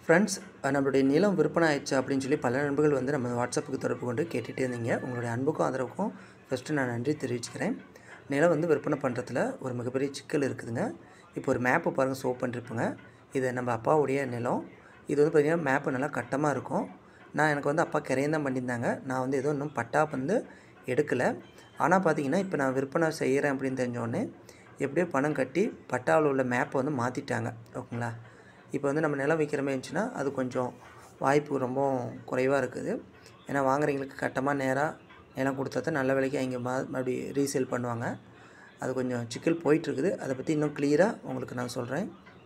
friends நம்மளுடைய நிலம் விற்பனை ஆயிடுச்சு அப்படின்னு சொல்லி பல நண்பர்கள் வந்து நம்ம வாட்ஸ்அப்புக்கு தொடர்பு கொண்டு கேட்டுகிட்டே இருந்தீங்க உங்களுடைய அன்புக்கும் ஆதரவுக்கும் ஃபஸ்ட்டு நான் நன்றி தெரிவிச்சுக்கிறேன் நிலம் வந்து விற்பனை பண்ணுறதுல ஒரு மிகப்பெரிய சிக்கல் இருக்குதுங்க இப்போ ஒரு மேப்பு பாருங்கள் ஷோ பண்ணிருப்போங்க இது நம்ம அப்பாவுடைய நிலம் இது வந்து பார்த்திங்கன்னா மேப்பு நல்லா கட்டமாக இருக்கும் நான் எனக்கு வந்து அப்பா கிரையம் தான் பண்ணியிருந்தாங்க நான் வந்து எதுவும் இன்னும் பட்டா வந்து எடுக்கலை ஆனால் பார்த்தீங்கன்னா இப்போ நான் விற்பனை செய்கிறேன் அப்படின்னு தெரிஞ்சோடனே எப்படியோ பணம் கட்டி பட்டாவில் உள்ள மேப்பை வந்து மாற்றிட்டாங்க ஓகேங்களா இப்போ வந்து நம்ம நிலம் விற்கிற மாதிரி இருந்துச்சுன்னா அது கொஞ்சம் வாய்ப்பு ரொம்ப குறைவாக இருக்குது ஏன்னா வாங்குறவங்களுக்கு கட்டமாக நேராக நிலம் கொடுத்தா தான் நல்ல விலைக்கு அவங்க மா மறுபடி ரீசேல் பண்ணுவாங்க அது கொஞ்சம் சிக்கல் போயிட்டுருக்குது அதை பற்றி இன்னும் கிளியராக உங்களுக்கு நான் சொல்கிறேன்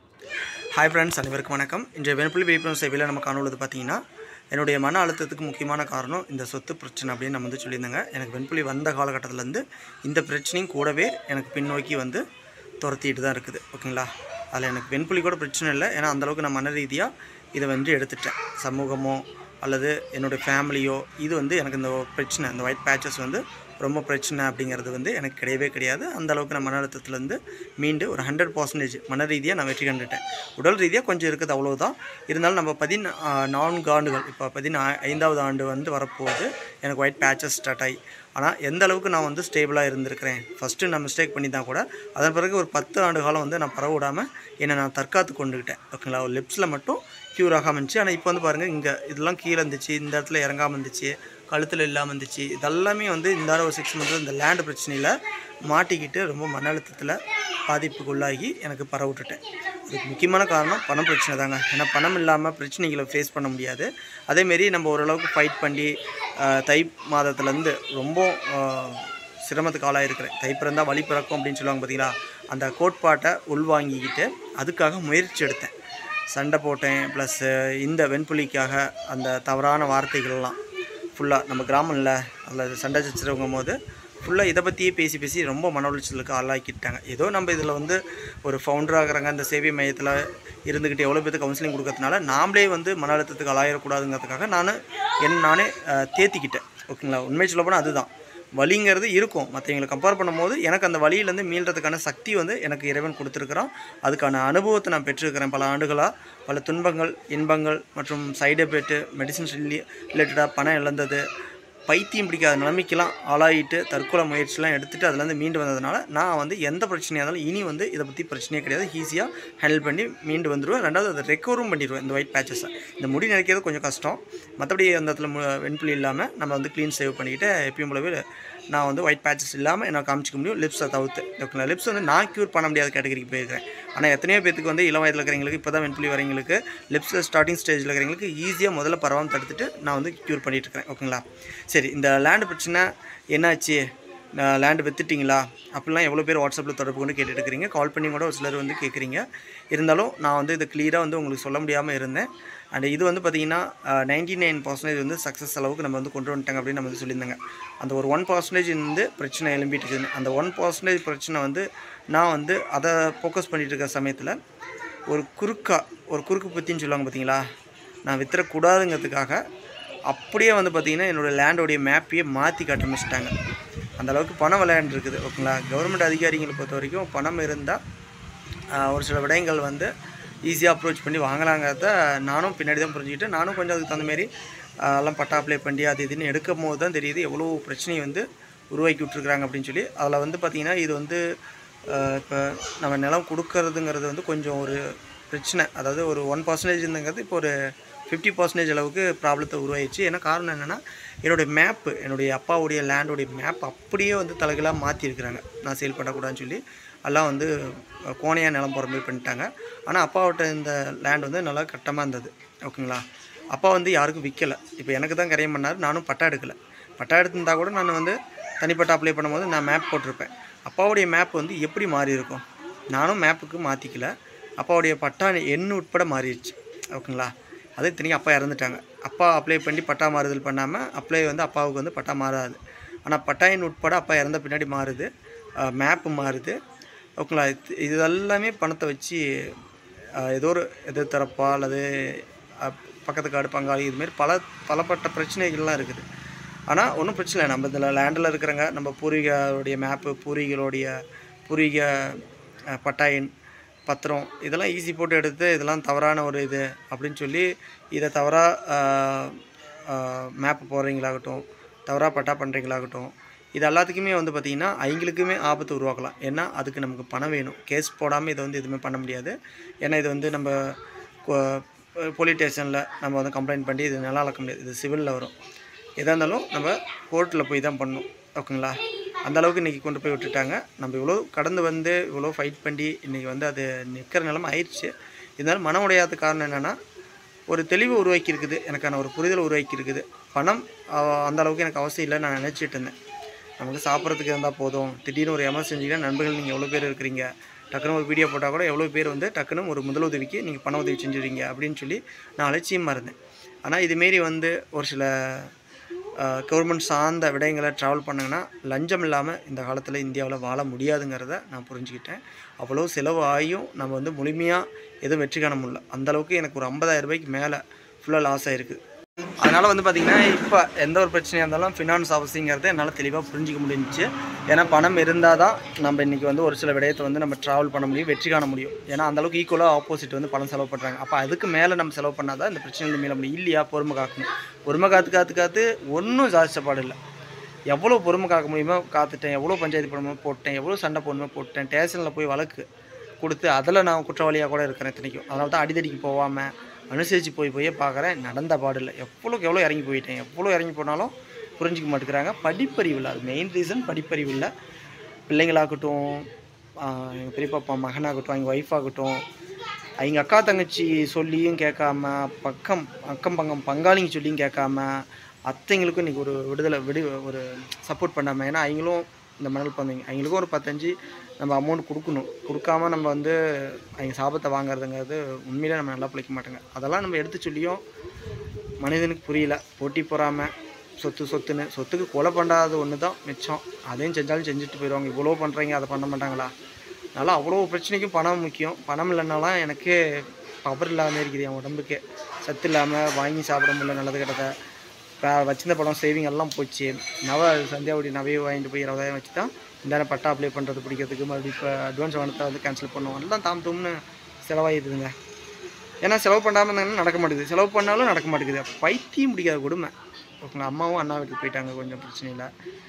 ஹாய் ஃப்ரெண்ட்ஸ் அனைவருக்கும் வணக்கம் இன்றைய வெண்புலி விழிப்புணர்வு சேவையில் நம்ம காணொலிது பார்த்தீங்கன்னா என்னுடைய மன அழுத்தத்துக்கு முக்கியமான காரணம் இந்த சொத்து பிரச்சனை அப்படின்னு நம்ம வந்து சொல்லியிருந்தாங்க எனக்கு வெண்புலி வந்த காலகட்டத்திலேருந்து இந்த பிரச்சனையும் கூடவே எனக்கு பின்னோக்கி வந்து துரத்திட்டு தான் இருக்குது ஓகேங்களா அதில் எனக்கு வெண்புலி கூட பிரச்சனை இல்லை ஏன்னா அந்தளவுக்கு நான் மன ரீதியாக இதை வந்து எடுத்துட்டேன் சமூகமோ அல்லது என்னுடைய ஃபேமிலியோ இது வந்து எனக்கு இந்த பிரச்சனை இந்த ஒயிட் பேச்சஸ் வந்து ரொம்ப பிரச்சனை அப்படிங்கிறது வந்து எனக்கு கிடையவே கிடையாது அந்த அளவுக்கு நான் மன அழுத்தத்துலேருந்து மீண்டு ஒரு ஹண்ட்ரட் பர்சன்டேஜ் மன ரீதியாக நான் வெற்றி கண்டுட்டேன் உடல் ரீதியாக கொஞ்சம் இருக்குது அவ்வளோதான் இருந்தாலும் நம்ம பதின நான்கு ஆண்டுகள் இப்போ பதின ஐந்தாவது ஆண்டு வந்து வரப்போகுது எனக்கு ஒயிட் பேச்சஸ் ஸ்டார்ட் ஆகி ஆனால் எந்த அளவுக்கு நான் வந்து ஸ்டேபிளாக இருந்திருக்கிறேன் ஃபஸ்ட்டு நான் மிஸ்டேக் பண்ணி தான் கூட அதன் பிறகு ஒரு பத்து ஆண்டு காலம் வந்து நான் பரவ விடாமல் என்னை நான் தற்காத்து கொண்டுக்கிட்டேன் ஓகேங்களா ஒரு லிப்ஸில் மட்டும் க்யூர் ஆகாமல் இருந்துச்சு ஆனால் இப்போ வந்து பாருங்கள் இங்கே இதெல்லாம் கீழே இருந்துச்சு இந்த இடத்துல இறங்காமல் இருந்துச்சு கழுத்தில் இல்லாமல் இருந்துச்சு இதெல்லாமே வந்து இந்த ஒரு சிக்ஸ் மந்த்ஸ் இந்த லேண்டு பிரச்சனையில் மாட்டிக்கிட்டு ரொம்ப மன அழுத்தத்தில் பாதிப்புக்குள்ளாகி எனக்கு பரவ விட்டுட்டேன் அதுக்கு முக்கியமான காரணம் பணம் பிரச்சனை தாங்க ஏன்னா பணம் இல்லாமல் பிரச்சனைகளை ஃபேஸ் பண்ண முடியாது அதேமாரி நம்ம ஓரளவுக்கு ஃபைட் பண்ணி ஆஹ், தை மாதத்துலேருந்து ரொம்ப ஆஹ், சிரமத்துக்கு ஆளாயிருக்கிறேன் தை பிறந்தால் வழி பிறக்கும் அப்படின்னு சொல்லுவாங்க பார்த்தீங்களா அந்த கோட்பாட்டை உள்வாங்கிக்கிட்டு அதுக்காக முயற்சி எடுத்தேன் சண்டை போட்டேன் ப்ளஸ் இந்த வெண்புலிக்காக அந்த தவறான வார்த்தைகள்லாம் ஃபுல்லாக நம்ம கிராமம் இல்லை அதில் சண்டை சச்சரவுங்கும் போது ஃபுல்லாக இதை பற்றியே பேசி பேசி ரொம்ப மன உளைச்சலுக்கு ஆளாக்கிட்டாங்க ஏதோ நம்ம இதில் வந்து ஒரு ஃபவுண்டர் ஆகிறாங்க அந்த சேவை மையத்தில் இருந்துக்கிட்டு எவ்வளோ பேருக்கு கவுன்சிலிங் கொடுக்கறதுனால நாமளே வந்து மன அழுத்தத்துக்கு ஆளாயிடக்கூடாதுங்கிறதுக்காக நான் என்ன நானே அஹ், தேத்திக்கிட்டேன் ஓகேங்களா உண்மை சொல்ல போனால் அதுதான் வலிங்கிறது இருக்கும் மற்றவங்களை கம்பேர் பண்ணும்போது எனக்கு அந்த வழியிலேருந்து மீள்றதுக்கான சக்தி வந்து எனக்கு இறைவன் கொடுத்துருக்குறான் அதுக்கான அனுபவத்தை நான் பெற்றிருக்கிறேன் பல ஆண்டுகளாக பல துன்பங்கள் இன்பங்கள் மற்றும் சைடு எஃபெக்ட்டு மெடிசின்ஸ் ரிலேட்டடாக பணம் இழந்தது பைத்தியம் பிடிக்காத நிலைமைக்கெல்லாம் ஆளாயிட்டு தற்கொலை முயற்சிலாம் எடுத்துகிட்டு அதுலேருந்து மீண்டு வந்ததுனால நான் வந்து எந்த பிரச்சனையாக இருந்தாலும் இனி வந்து இதை பற்றி பிரச்சனையே கிடையாது ஈஸியாக ஹேண்டில் பண்ணி மீண்டு வந்துடுவேன் ரெண்டாவது அதை ரெக்கவரும் பண்ணிடுவேன் இந்த ஒயிட் பேச்சஸை இந்த முடி நினைக்கிறது கொஞ்சம் கஷ்டம் மற்றபடி அந்த இடத்துல மு- வெண்புலி இல்லாமல் நம்ம வந்து க்ளீன் சேவ் பண்ணிக்கிட்டு எப்பயும் போலவே நான் வந்து ஒயிட் பேச்சஸ் இல்லாமல் என்னால் காமிச்சிக்க முடியும் லிப்ஸை தவிர்த்து ஓகேங்களா லிப்ஸ் வந்து நான் க்யூர் பண்ண முடியாத கேட்டகரிக்கு போயிருக்கிறேன் ஆனால் எத்தனையோ பேத்துக்கு வந்து இளம் வயதில் இருக்கிறவங்களுக்கு இப்போ தான் வெண்புலி வரவங்களுக்கு லிப்ஸில் ஸ்டார்டிங் ஸ்டேஜில் இருக்கிறவங்களுக்கு ஈஸியாக முதல்ல பரவாமல் தடுத்துட்டு நான் வந்து க்யூர் பண்ணிட்டு இருக்கிறேன் ஓகேங்களா சரி இந்த லேண்டு பிரச்சனை என்னாச்சு லேண்டு வித்துட்டிங்களா அப்படிலாம் எவ்வளோ பேர் வாட்ஸ்அப்பில் தொடர்பு கொண்டு கேட்டுட்டு இருக்கிறீங்க கால் பண்ணி கூட ஒரு சிலர் வந்து கேட்குறீங்க இருந்தாலும் நான் வந்து இதை கிளியராக வந்து உங்களுக்கு சொல்ல முடியாமல் இருந்தேன் அண்ட் இது வந்து பார்த்தீங்கன்னா நைன்டி நைன் பர்சன்டேஜ் வந்து சக்ஸஸ் அளவுக்கு நம்ம வந்து கொண்டு வந்துட்டாங்க அப்படின்னு நம்ம வந்து சொல்லியிருந்தாங்க அந்த ஒரு ஒன் பர்சன்டேஜ் வந்து பிரச்சனை எழும்பிட்டு இருக்குது அந்த ஒன் பர்சன்டேஜ் பிரச்சனை வந்து நான் வந்து அதை ஃபோக்கஸ் பண்ணிட்டு இருக்க சமயத்தில் ஒரு குறுக்கா ஒரு குறுக்கு பற்றின்னு சொல்லுவாங்க பார்த்தீங்களா நான் வித்துறக்கூடாதுங்கிறதுக்காக அப்படியே வந்து பார்த்திங்கன்னா என்னோடய லேண்டோடைய மேப்பையே மாற்றி காட்ட ஆரம்பிச்சிட்டாங்க அந்த அளவுக்கு பணம் விளையாண்டு இருக்குது ஓகேங்களா கவர்மெண்ட் அதிகாரிகளை பொறுத்த வரைக்கும் பணம் இருந்தால் ஒரு சில விடயங்கள் வந்து ஈஸியாக அப்ரோச் பண்ணி வாங்கலாங்கிறத நானும் பின்னாடி தான் புரிஞ்சுக்கிட்டு நானும் கொஞ்சம் அதுக்கு தகுந்த மாதிரி ஆஹ், எல்லாம் பட்டா அப்ளை பண்ணி அது இதுன்னு எடுக்கும் போது தான் தெரியுது எவ்வளோ பிரச்சனையை வந்து உருவாக்கி விட்ருக்குறாங்க அப்படின்னு சொல்லி அதில் வந்து பார்த்திங்கன்னா இது வந்து இப்போ நம்ம நிலம் கொடுக்கறதுங்கிறது வந்து கொஞ்சம் ஒரு பிரச்சனை அதாவது ஒரு ஒன் பர்சன்டேஜ்ங்கிறது இப்போ ஒரு ஃபிஃப்டி பர்சன்டேஜ் அளவுக்கு ப்ராப்ளத்தை உருவாயிடுச்சு ஏன்னா காரணம் என்னென்னா என்னுடைய மேப்பு என்னுடைய அப்பாவுடைய லேண்டோடைய மேப் அப்படியே வந்து தலைகளாக மாற்றிருக்கிறாங்க நான் சேல் பண்ணக்கூடாதுன்னு சொல்லி எல்லாம் வந்து கோணையாக நிலம் போகிற மாதிரி பண்ணிட்டாங்க ஆனால் அப்பாவோட இந்த லேண்ட் வந்து நல்லா கட்டமாக இருந்தது ஓகேங்களா அப்பா வந்து யாருக்கும் விற்கலை இப்போ எனக்கு தான் கரையம் பண்ணார் நானும் பட்டா எடுக்கலை பட்டா எடுத்திருந்தா கூட நான் வந்து தனிப்பட்ட அப்ளை பண்ணும்போது நான் மேப் போட்டிருப்பேன் அப்பாவுடைய மேப் வந்து எப்படி மாறி இருக்கும் நானும் மேப்புக்கு மாற்றிக்கல அப்பாவுடைய பட்டா எண் உட்பட மாறிடுச்சு ஓகேங்களா அது இத்தனைக்கும் அப்பா இறந்துட்டாங்க அப்பா அப்ளை பண்ணி பட்டா மாறுதல் பண்ணாமல் அப்ளை வந்து அப்பாவுக்கு வந்து பட்டா மாறாது ஆனால் பட்டா எண் உட்பட அப்பா இறந்த பின்னாடி மாறுது மேப்பு மாறுது ஓகேங்களா இது இது எல்லாமே பணத்தை வச்சு அஹ், ஏதோ ஒரு எதிர்த்தரப்பா அல்லது அஹ், பக்கத்து காடு பங்காளி இதுமாரி பல பலப்பட்ட பிரச்சனைகள்லாம் இருக்குது ஆனால் ஒன்றும் பிரச்சனை இல்லை நம்ம இதில் லேண்டில் இருக்கிறவங்க நம்ம பூர்வீகருடைய மேப்பு பூர்வீகளுடைய பூர்வீக அஹ், பட்டா எண் பத்திரம் இதெல்லாம் ஈஸி போட்டு எடுத்து இதெல்லாம் தவறான ஒரு இது அப்படின்னு சொல்லி இதை தவறாக மேப் போடுறீங்களாகட்டும் தவறாக பட்டா பண்ணுறீங்களாகட்டும் இது எல்லாத்துக்குமே வந்து பார்த்திங்கன்னா அவங்களுக்குமே ஆபத்து உருவாக்கலாம் ஏன்னா அதுக்கு நமக்கு பணம் வேணும் கேஸ் போடாமல் இதை வந்து எதுவுமே பண்ண முடியாது ஏன்னா இது வந்து நம்ம போலீஸ் ஸ்டேஷனில் நம்ம வந்து கம்ப்ளைண்ட் பண்ணி இது நல்லா அளக்க முடியாது இது சிவிலில் வரும் எதாக இருந்தாலும் நம்ம கோர்ட்டில் போய் தான் பண்ணணும் ஓகேங்களா அந்த அளவுக்கு இன்றைக்கி கொண்டு போய் விட்டுட்டாங்க நம்ம இவ்வளோ கடந்து வந்து இவ்வளோ ஃபைட் பண்ணி இன்றைக்கி வந்து அது நிற்கிற நிலமை ஆயிடுச்சு இருந்தாலும் மன உடையாத காரணம் என்னென்னா ஒரு தெளிவு உருவாக்கி இருக்குது எனக்கான ஒரு புரிதல் உருவாக்கி இருக்குது பணம் அஹ், அந்த அளவுக்கு எனக்கு அவசியம் இல்லை நான் நினச்சிட்டு இருந்தேன் நமக்கு சாப்பிட்றதுக்கு இருந்தால் போதும் திடீர்னு ஒரு எமர்ஜென்சினா நண்பர்கள் நீங்கள் எவ்வளோ பேர் இருக்கிறீங்க டக்குன்னு ஒரு வீடியோ போட்டால் கூட எவ்வளோ பேர் வந்து டக்குன்னு ஒரு முதலுதவிக்கு நீங்கள் பண உதவி செஞ்சுருவீங்க அப்படின்னு சொல்லி நான் அலட்சியமாக இருந்தேன் ஆனால் இதுமாரி வந்து ஒரு சில கவர்மெண்ட் சார்ந்த விடயங்களை ட்ராவல் பண்ணாங்கன்னா லஞ்சம் இல்லாமல் இந்த காலத்தில் இந்தியாவில் வாழ முடியாதுங்கிறத நான் புரிஞ்சுக்கிட்டேன் அவ்வளோ செலவு ஆகியும் நம்ம வந்து முழுமையாக எதுவும் வெற்றி காண முடியல அந்த அளவுக்கு எனக்கு ஒரு 50000 ரூபாய்க்கு மேலே ஃபுல்லாக லாஸ் ஆகிருக்கு அதனால் வந்து பார்த்திங்கன்னா இப்போ எந்த ஒரு பிரச்சனையாக இருந்தாலும் ஃபினான்ஸ் அவசியங்கிறத என்னால் தெளிவாக புரிஞ்சிக்க முடிஞ்சுச்சு ஏன்னா பணம் இருந்தால் தான் நம்ம இன்றைக்கி வந்து ஒரு சில விடயத்தை வந்து நம்ம ட்ராவல் பண்ண முடியும் வெற்றி காண முடியும் ஏன்னா அந்தளவுக்கு ஈக்குவலாக ஆப்போசிட் வந்து பணம் செலவு பண்ணுறாங்க அப்போ அதுக்கு மேலே நம்ம செலவு பண்ணால் தான் இந்த பிரச்சனையில மீள முடியும் இல்லையா பொறுமை காக்கணும் பொறுமை காத்து காத்து காத்து ஒன்றும் சாதிச்சப்பாடு இல்லை எவ்வளோ பொறுமை காக்க முடியுமோ காத்துட்டேன் எவ்வளோ பஞ்சாயத்து பண்ணணுமோ போட்டேன் எவ்வளோ சண்டை போடணுமோ போட்டேன் ஸ்டேஷனில் போய் வழக்கு கொடுத்து அதில் நான் குற்றவாளியாக கூட இருக்கிறேன் இத்தனைக்கும் அதனால தான் அடிதடிக்கு போகாமல் அனுசரித்து போய் போயே பார்க்குறேன் நடந்த பாடில்லை எவ்வளோக்கு எவ்வளோ இறங்கி போயிட்டேன் எவ்வளோ இறங்கி போனாலும் புரிஞ்சிக்க மாட்டேங்கிறாங்க படிப்பறிவு இல்லை அது மெயின் ரீசன் படிப்பறிவு இல்லை பிள்ளைங்களாகட்டும் எங்கள் பெரியப்பாப்பா மகனாகட்டும் அவங்க ஒய்ஃப் ஆகட்டும் அவங்க அக்கா தங்கச்சி சொல்லியும் கேட்காம பக்கம் அக்கம் பங்கம் பங்காளிங்க சொல்லியும் கேட்காம அத்தைங்களுக்கும் இன்றைக்கி ஒரு விடுதலை விடு ஒரு சப்போர்ட் பண்ணாமல் ஏன்னா அவங்களும் இந்த மணல் பந்தங்க அவங்களுக்கும் ஒரு பத்தஞ்சு நம்ம அமௌண்ட் கொடுக்கணும் கொடுக்காம நம்ம வந்து அவங்க சாபத்தை வாங்குறதுங்கிறது உண்மையிலே நம்ம நல்லா பிழைக்க மாட்டோங்க அதெல்லாம் நம்ம எடுத்து சொல்லியும் மனிதனுக்கு புரியல போட்டி பொறாமல் சொத்து சொத்துன்னு சொத்துக்கு கொலை பண்ணாதது ஒன்று தான் மிச்சம் அதையும் செஞ்சாலும் செஞ்சுட்டு போயிடுவாங்க இவ்வளோ பண்ணுறீங்க அதை பண்ண மாட்டாங்களா அதனால் அவ்வளோ பிரச்சனைக்கும் பணம் முக்கியம் பணம் இல்லைனாலாம் எனக்கு பவர் இல்லாமல் இருக்குது என் உடம்புக்கு சத்து இல்லாமல் வாங்கி சாப்பிட முடியல நல்லது கிட்டத இப்போ வச்சிருந்த படம் சேவிங் எல்லாம் போச்சு நவ சந்தியாவுடைய நவையை வாங்கிட்டு போய் இருபதாயிரம் வச்சு தான் இந்த பட்டா அப்ளை பண்ணுறது பிடிக்கிறதுக்கு மறுபடியும் இப்போ அட்வான்ஸ் வாங்கத்தை வந்து கேன்சல் பண்ணுவோம் எல்லாம் தாம் தூம்னு செலவாகிடுதுங்க ஏன்னா செலவு பண்ணாமல் இருந்தாங்கன்னா நடக்க மாட்டேங்குது செலவு பண்ணாலும் நடக்க மாட்டேங்குது பைத்தியம் பிடிக்காத கொடுமை ஓகேங்களா அம்மாவும் அண்ணா வீட்டுக்கு போயிட்டாங்க கொஞ்சம் பிரச்சனை இல்லை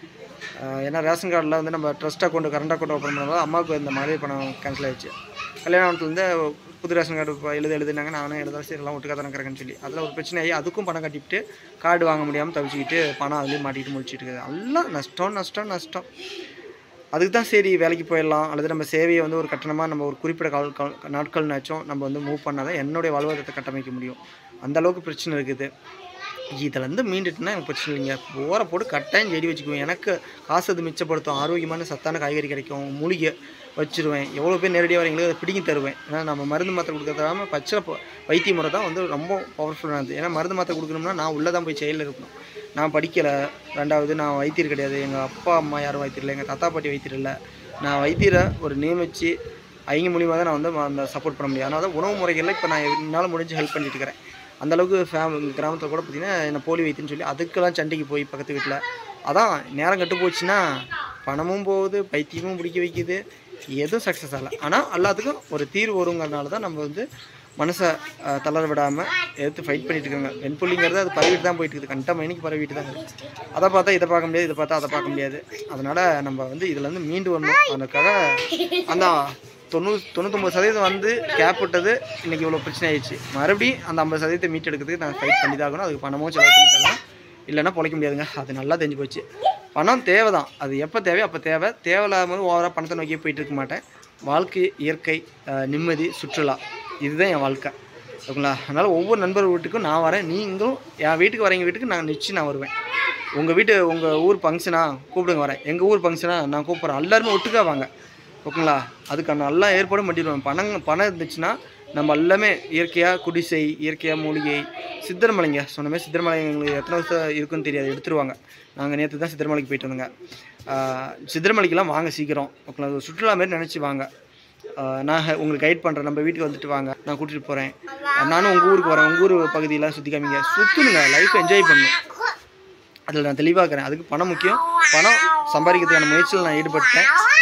ஆஹ் ஏன்னா ரேஷன் கார்டில் வந்து நம்ம trust account current account open பண்ணும்போது அம்மாவுக்கு இந்த மாதிரி பணம் கேன்சல் ஆயிடுச்சு கல்யாணத்துலேருந்து புது ரேஷன் கார்டு இப்போ எழுத எழுதுனாங்க நானும் எழுத சரி எல்லாம் ஒட்டுக்கா தானே இருக்கிறேன்னு சொல்லி அதில் ஒரு பிரச்சனை ஆகி அதுக்கும் பணம் கட்டிவிட்டு கார்டு வாங்க முடியாமல் தவிச்சிக்கிட்டு பணம் அதுலேயும் மாட்டிக்கிட்டு முடிச்சிட்டு இருக்குது எல்லாம் நஷ்டம் நஷ்டம் நஷ்டம் அதுக்கு தான் சரி வேலைக்கு போயிடலாம் அல்லது நம்ம சேவையை வந்து ஒரு கட்டணமாக நம்ம ஒரு குறிப்பிட்ட கால் கால் நாட்கள்னாச்சும் நம்ம வந்து மூவ் பண்ணால் தான் என்னுடைய வாழ்வாதாரத்தை கட்டமைக்க முடியும் அந்த அளவுக்கு பிரச்சனை இருக்குது இதுலேருந்து மீண்டுட்டுனா எனக்கு பிரச்சனை இல்லைங்க ஓரை போட்டு கட்டாயம் செடி வச்சுக்குவேன் எனக்கு காசு அது மிச்சப்படுத்தும் ஆரோக்கியமான சத்தான காய்கறி கிடைக்கும் மூலிகை வச்சுருவேன் எவ்வளோ பேர் நேரடியாக வரீங்களோ அதை பிடிங்கி தருவேன் ஏன்னா நம்ம மருந்து மாத்திரை கொடுக்கறதாம பச்சை ப- வைத்திய முறை தான் வந்து ரொம்ப பவர்ஃபுல்லானது ஏன்னா மருந்து மாத்திரை கொடுக்கணும்னா நான் உள்ளே தான் போய் செயலில் இருக்கணும் நான் படிக்கலை ரெண்டாவது நான் வைத்தியர் கிடையாது எங்கள் அப்பா அம்மா யாரும் வைத்தியர் இல்லை எங்கள் தாத்தா பாட்டி வைத்தியர் இல்லை நான் வைத்தியரை ஒரு நியமித்து அவங்க மூலியமாக தான் நான் வந்து அந்த சப்போர்ட் பண்ண முடியும் அதனால தான் உணவு முறைகளில் இப்போ நான் என்னால் முடிஞ்சு ஹெல்ப் பண்ணிட்டு இருக்கிறேன் அந்த அளவுக்கு ஃபேம் கிராமத்தில் கூட பார்த்தீங்கன்னா என்ன போலி வைத்தியன்னு சொல்லி அதுக்கெல்லாம் சண்டைக்கு போய் பக்கத்து வீட்டில் அதான் நேரம் கெட்டு போச்சுன்னா பணமும் போகுது பைத்தியமும் பிடிக்க வைக்குது எதுவும் சக்ஸஸ் ஆகலை ஆனால் எல்லாத்துக்கும் ஒரு தீர்வு வருங்கிறதுனால தான் நம்ம வந்து மனசை அஹ், தளர விடாமல் எடுத்து ஃபைட் பண்ணிட்டு இருக்காங்க வெண்புள்ளிங்கிறது அது பரவிட்டு தான் போயிட்டு இருக்குது கண்டிப்பாக மைனிக்கு பரவிட்டு தான் இருக்குது அதை பார்த்தா இதை பார்க்க முடியாது இதை பார்த்தா அதை பார்க்க முடியாது அதனால் நம்ம வந்து இதுலேருந்து மீண்டு வரணும் அதுக்காக அந்த தொண்ணூறு தொண்ணூத்தொம்பது சதவீதம் வந்து கேப் விட்டது இன்றைக்கி இவ்வளோ பிரச்சனை ஆயிடுச்சு மறுபடியும் அந்த ஐம்பது சதவீதத்தை மீட் எடுக்கிறதுக்கு நான் ஃபைட் பண்ணி தான் ஆகணும் அதுக்கு பணமும் செலவு பண்ணி தரணும் இல்லைன்னா பொழைக்க முடியாதுங்க அது நல்லா தெரிஞ்சு போச்சு பணம் தேவை தான் அது எப்போ தேவையோ அப்போ தேவை தேவையில்லாத போது ஓவராக பணத்தை நோக்கியே போயிட்டு இருக்க மாட்டேன் வாழ்க்கை இயற்கை அஹ், நிம்மதி சுற்றுலா இதுதான் என் வாழ்க்கை ஓகேங்களா அதனால் ஒவ்வொரு நண்பர் வீட்டுக்கும் நான் வரேன் நீங்களும் என் வீட்டுக்கு வரீங்க வீட்டுக்கு நான் நிச்சயம் நான் வருவேன் உங்கள் வீட்டு உங்கள் ஊர் ஃபங்க்ஷனா கூப்பிடுங்க வரேன் எங்கள் ஊர் ஃபங்க்ஷனா நான் கூப்பிட்றேன் எல்லாருமே ஒட்டுக்கா வாங்க ஓகேங்களா அதுக்கான எல்லா ஏற்பாடும் பண்ணிடுவேன் பணம் பணம் இருந்துச்சுன்னா நம்ம எல்லாமே இயற்கையாக குடிசை இயற்கையாக மூலிகை சித்தர்மலைங்க சொன்னமே சித்தர்மலை எங்களுக்கு எத்தனை வருஷம் இருக்குன்னு தெரியாது எடுத்துருவாங்க நாங்கள் நேற்று தான் சித்தர்மலைக்கு போயிட்டு வந்தோங்க ஆஹ் சித்தர்மலைக்கெல்லாம் வாங்க சீக்கிரம் ஓகேங்களா அது ஒரு சுற்றுலா மாரி நினச்சி வாங்க ஆஹ் நான் ஹெ- உங்களுக்கு கைட் பண்ணுறேன் நம்ம வீட்டுக்கு வந்துட்டு வாங்க நான் கூட்டிகிட்டு போகிறேன் நானும் உங்கள் ஊருக்கு வரேன் உங்கள் ஊர் பகுதியெல்லாம் சுற்றி காமிங்க சுற்றுனுங்க லைஃப் என்ஜாய் பண்ணணும் அதில் நான் தெளிவாக்கிறேன் அதுக்கு பணம் முக்கியம் பணம் சம்பாதிக்கிறதுக்கான முயற்சியில் நான் ஈடுபட்டேன்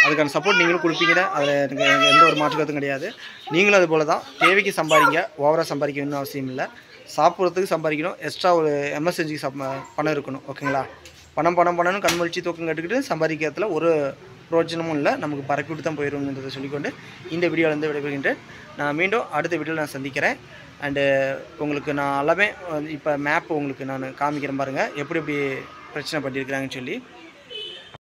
அதுக்கான சப்போர்ட் நீங்களும் கொடுப்பீங்கன்னு அதில் எனக்கு எனக்கு எந்த ஒரு மாற்று கருத்தும் கிடையாது நீங்களும் அது போல தான் தேவைக்கு சம்பாதிங்க ஓவராக சம்பாதிக்கணும்னு அவசியம் இல்லை சாப்பிட்றதுக்கு சம்பாதிக்கணும் எக்ஸ்ட்ரா ஒரு எமர்ஜென்சிக்கு சம் பணம் இருக்கணும் ஓகேங்களா பணம் பணம் பணம்னு கண்மொழிச்சு தூக்கம் கட்டுக்கிட்டு சம்பாதிக்கிறதுல ஒரு பிரோஜனமும் இல்லை நமக்கு பறக்கி விட்டு தான் போயிடும்ன்றதை சொல்லிக்கொண்டு இந்த வீடியோவிலேருந்து விடைபெறுகின்றேன் நான் மீண்டும் அடுத்த வீடியோவில் நான் சந்திக்கிறேன் அண்டு உங்களுக்கு நான் எல்லாமே இப்போ மேப் உங்களுக்கு நான் காமிக்கிறேன் பாருங்கள் எப்படி எப்படி பிரச்சனை பண்ணியிருக்கிறாங்கன்னு சொல்லி